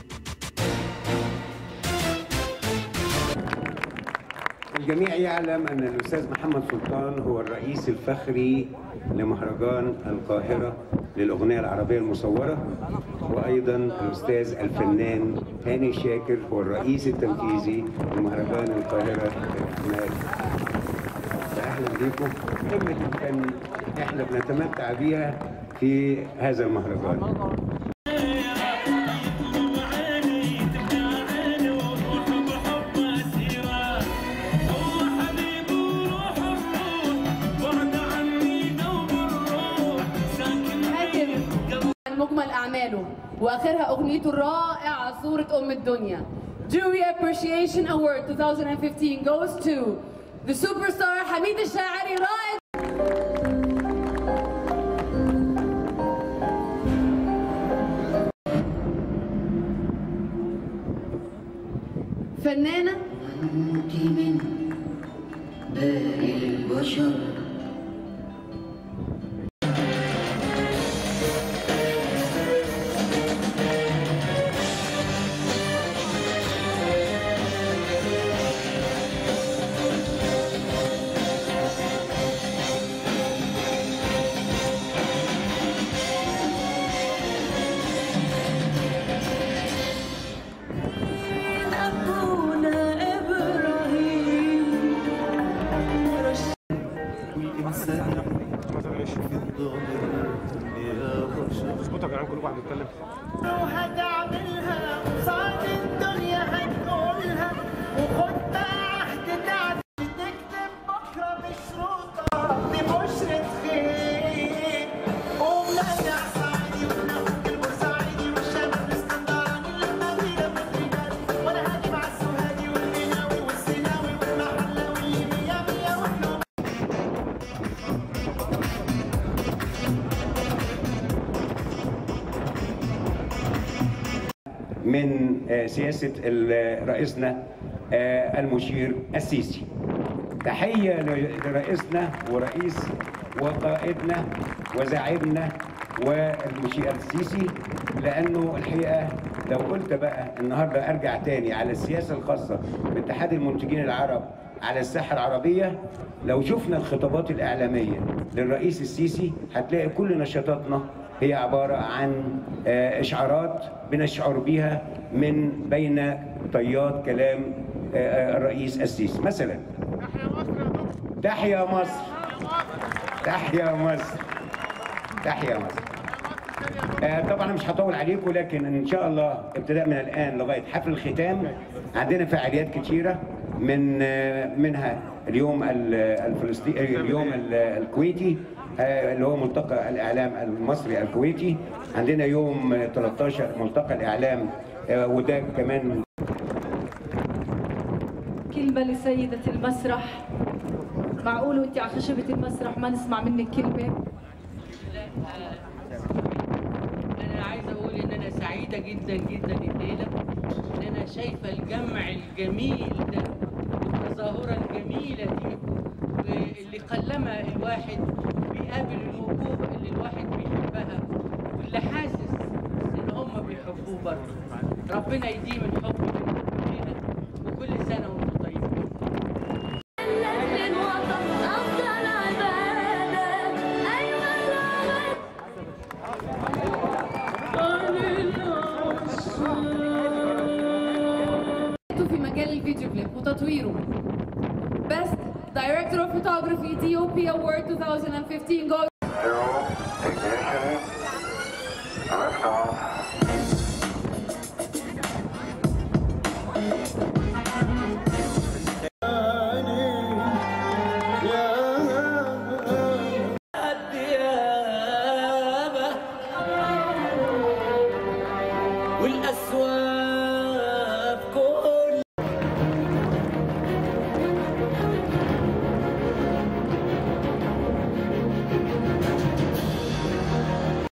الجميع يعلم أن الأستاذ محمد سلطان هو الرئيس الفخري لمهرجان القاهرة للأغنية العربية المصورة وأيضا الأستاذ الفنان هاني شاكر هو الرئيس التنفيذي لمهرجان القاهرة للأغنية أهلا بكم قمة الفن احنا بنتمتع بيها في هذا المهرجان عن مجمل أعماله وآخرها أغنيته الرائعة صورة أم الدنيا Jury Appreciation Award 2015 goes to the superstar حميد الشاعري رائد فنانة أنت من باقي البشر أبونا إبراهيم اظبطوا يا جدعان كل واحد بيتكلم وهتعملها وصعد الدنيا هتقولها وخد بقى عهد تعب تكتب بكره بشروطها ببشرة خير قوم نرجع صعيدي وناخد البورسعيدي والشباب الاسكندراني المدينة بالرجال وانا هاجي مع السوهاجي والقناوي والسيناوي والمحلاوي اللي مية مية والنوم من آه، سياسة ال- رئيسنا آه، المشير السيسي تحية ل- لرئيسنا ورئيس وقائدنا وزعيمنا والمشير السيسي لأنه الحقيقة لو قلت بقى النهاردة أرجع تاني على السياسة الخاصة باتحاد المنتجين العرب على الساحة العربية لو شفنا الخطابات الإعلامية للرئيس السيسي هتلاقي كل نشاطاتنا هي عبارة عن آه، إشعارات بنشعر بها من بين طيات كلام آه، الرئيس السيسي مثلا تحيا مصر تحيا مصر تحيا مصر آه، طبعا مش هطول عليكم لكن ان شاء الله ابتداء من الان لغايه حفل الختام عندنا فعاليات كتيره من آه، منها اليوم ال- الفلسطيني اليوم ال- الكويتي آه، اللي هو ملتقى الاعلام المصري الكويتي عندنا يوم آه، 13 ملتقى الاعلام آه، وده كمان كلمة لسيدة المسرح معقول وانت على خشبة المسرح ما نسمع منك كلمة انا عايزه اقول ان انا سعيده جدا جدا الليله ان انا شايفه الجمع الجميل ده والتظاهره الجميله دي واللي قلما الواحد بيقابل الوجوه اللي الواحد بيحبها واللي حاسس ان هم بيحبوه برضه ربنا يديم الحب بيننا كلنا وكل سنه وانتم طيبين للوطن أفضل عبادة أيوة في مجال الفيديو كليب وتطويره Best Director of Photography Ethiopia Award 2015 goes